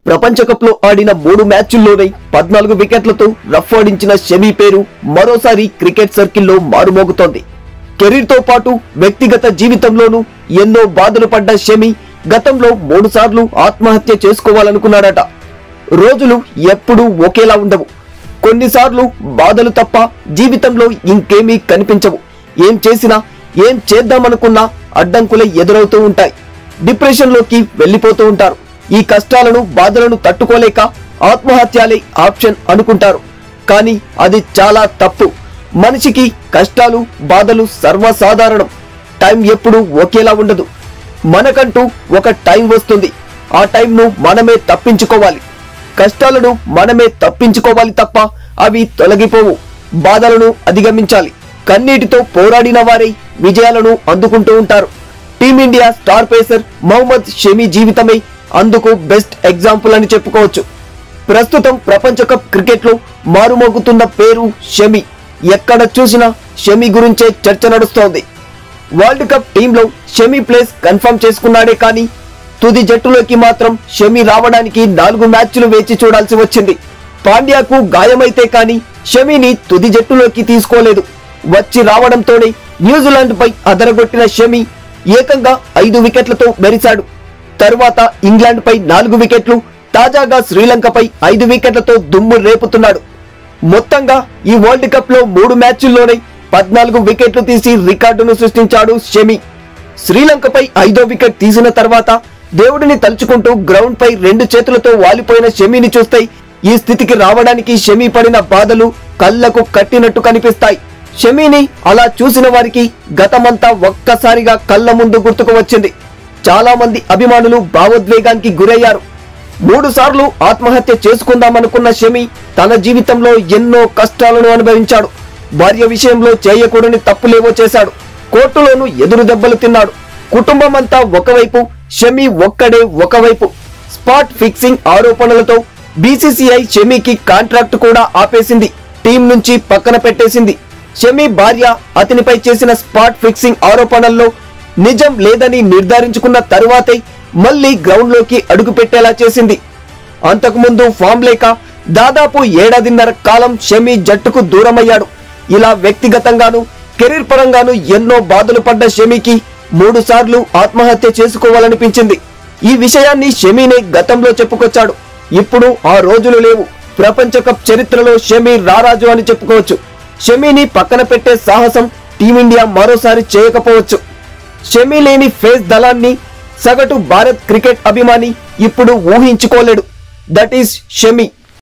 ప్రపంచ కప్ లో ఆడిన మూడు మ్యాచ్ల్లోనే పద్నాలుగు వికెట్లతో రఫ్ ఆడించిన షమి పేరు మరోసారి క్రికెట్ సర్కిల్లో మారుమోగుతోంది కెరీర్ తో పాటు వ్యక్తిగత జీవితంలోనూ ఎన్నో బాధలు పడ్డ షమి గతంలో మూడు సార్లు ఆత్మహత్య చేసుకోవాలనుకున్నాడట రోజులు ఎప్పుడూ ఒకేలా ఉండవు కొన్నిసార్లు బాధలు తప్ప జీవితంలో ఇంకేమీ కనిపించవు ఏం చేసినా ఏం చేద్దామనుకున్నా అడ్డంకులే ఎదురవుతూ ఉంటాయి డిప్రెషన్లోకి వెళ్ళిపోతూ ఉంటారు ఈ కష్టాలను బాధలను తట్టుకోలేక ఆత్మహత్యాలే ఆప్షన్ అనుకుంటారు కానీ అది చాలా తప్పు మనిషికి కష్టాలు బాధలు సర్వసాధారణం టైం ఎప్పుడూ ఒకేలా ఉండదు మనకంటూ ఒక టైం వస్తుంది ఆ టైంను మనమే తప్పించుకోవాలి కష్టాలను మనమే తప్పించుకోవాలి తప్ప అవి తొలగిపోవు బాధలను అధిగమించాలి కన్నీటితో పోరాడిన వారే విజయాలను అందుకుంటూ ఉంటారు team India star pacer Mohammed Shami జీవితమే అందుకు బెస్ట్ ఎగ్జాంపుల్ అని చెప్పుకోవచ్చు ప్రస్తుతం ప్రపంచ కప్ క్రికెట్ లో మారుమోగుతున్న పేరు షమి ఎక్కడ చూసినా షమి గురించే చర్చ నడుస్తోంది వరల్డ్ కప్ టీంలో షమి ప్లేస్ కన్ఫర్మ్ చేసుకున్నాడే కానీ తుది జట్టులోకి మాత్రం షమి రావడానికి నాలుగు మ్యాచ్లు వేచి చూడాల్సి వచ్చింది పాండ్యాకు గాయమైతే కానీ షమిని తుది జట్టులోకి తీసుకోలేదు వచ్చి రావడంతోనే న్యూజిలాండ్ పై అదరగొట్టిన షమి ఏకంగా ఐదు వికెట్లతో మెరిశాడు తరువాత ఇంగ్లాండ్ పై నాలుగు వికెట్లు తాజాగా శ్రీలంకపై ఐదు వికెట్లతో దుమ్ము రేపుతున్నాడు మొత్తంగా ఈ వరల్డ్ కప్ లో మూడు మ్యాచ్ల్లోనే పద్నాలుగు వికెట్లు తీసి రికార్డును సృష్టించాడు షమి శ్రీలంకపై ఐదో వికెట్ తీసిన తర్వాత దేవుడిని తలుచుకుంటూ గ్రౌండ్ పై రెండు చేతులతో వాలిపోయిన షమిని చూస్తే ఈ స్థితికి రావడానికి షమి పడిన బాధలు కళ్లకు కట్టినట్టు కనిపిస్తాయి షమిని అలా చూసిన వారికి గతమంతా ఒక్కసారిగా కళ్ళ ముందు గుర్తుకు వచ్చింది చాలా మంది అభిమానులు భావోద్వేగానికి గురయ్యారు మూడు సార్లు ఆత్మహత్య చేసుకుందామనుకున్న షమి తన జీవితంలో ఎన్నో కష్టాలను అనుభవించాడు భార్య విషయంలో చేయకూడని తప్పులేవో చేశాడు కోర్టులోనూ ఎదురు దెబ్బలు తిన్నాడు కుటుంబం అంతా ఒకవైపు షమి ఒక్కడే ఒకవైపు స్పాట్ ఫిక్సింగ్ ఆరోపణలతో బీసీసీఐ షమీకి కాంట్రాక్ట్ కూడా ఆపేసింది టీం నుంచి పక్కన పెట్టేసింది షమి భార్య అతనిపై చేసిన స్పాట్ ఫిక్సింగ్ ఆరోపణల్లో నిజం లేదని నిర్ధారించుకున్న తరువాతే మళ్ళీ గ్రౌండ్ లోకి అడుగు పెట్టేలా చేసింది అంతకుముందు ఫామ్ లేక దాదాపు ఏడాదిన్నర కాలం షమి జట్టుకు దూరమయ్యాడు ఇలా వ్యక్తిగతంగాను కెరీర్ పరంగాను ఎన్నో బాధలు పడ్డ షమికి మూడు సార్లు ఆత్మహత్య చేసుకోవాలనిపించింది ఈ విషయాన్ని షమీనే గతంలో చెప్పుకొచ్చాడు ఇప్పుడు ఆ రోజులు లేవు ప్రపంచ కప్ చరిత్రలో షమి రారాజు అని చెప్పుకోవచ్చు షమీని పక్కన పెట్టే సాహసం టీమిండియా మరోసారి చేయకపోవచ్చు షమి లేని ఫేస్ దళాన్ని సగటు భారత్ క్రికెట్ అభిమాని ఇప్పుడు ఊహించుకోలేడు దట్ ఈస్ షమి